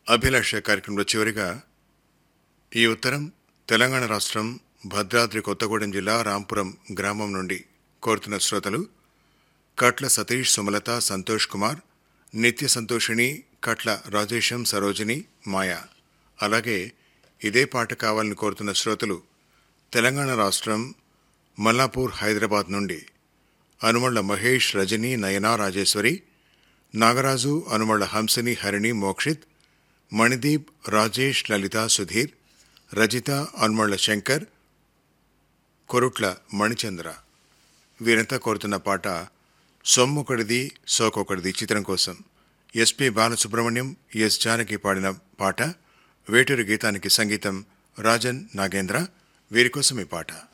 అభిలాష కార్యక్రమంలో చివరిగా ఈ ఉత్తరం తెలంగాణ రాష్ట్రం భద్రాద్రి కొత్తగూడెం జిల్లా రాంపురం గ్రామం నుండి కోరుతున్న శ్రోతలు కట్ల సతీష్ సుమలత సంతోష్ కుమార్ నిత్య సంతోషిణి కట్ల రాజేశం సరోజిని మాయ అలాగే ఇదే పాట కావాలని కోరుతున్న శ్రోతలు తెలంగాణ రాష్ట్రం మల్లాపూర్ హైదరాబాద్ నుండి అనుమళ్ల మహేష్ రజని నయనా రాజేశ్వరి నాగరాజు అనుమళ్ల హంసని హరిణి మోక్షిత్ మణిదీప్ రాజేష్ లలిత సుధీర్ రజిత అనుమళ్ల శంకర్ కొరుట్ల మణిచంద్ర వీరంతా కోరుతున్న పాట సొమ్మొకడిది సోకొకడిది చిత్రం కోసం ఎస్పి బాలసుబ్రహ్మణ్యం ఎస్ జానకి పాడిన పాట వేటూరు గీతానికి సంగీతం రాజన్ నాగేంద్ర వీరి కోసం ఈ పాట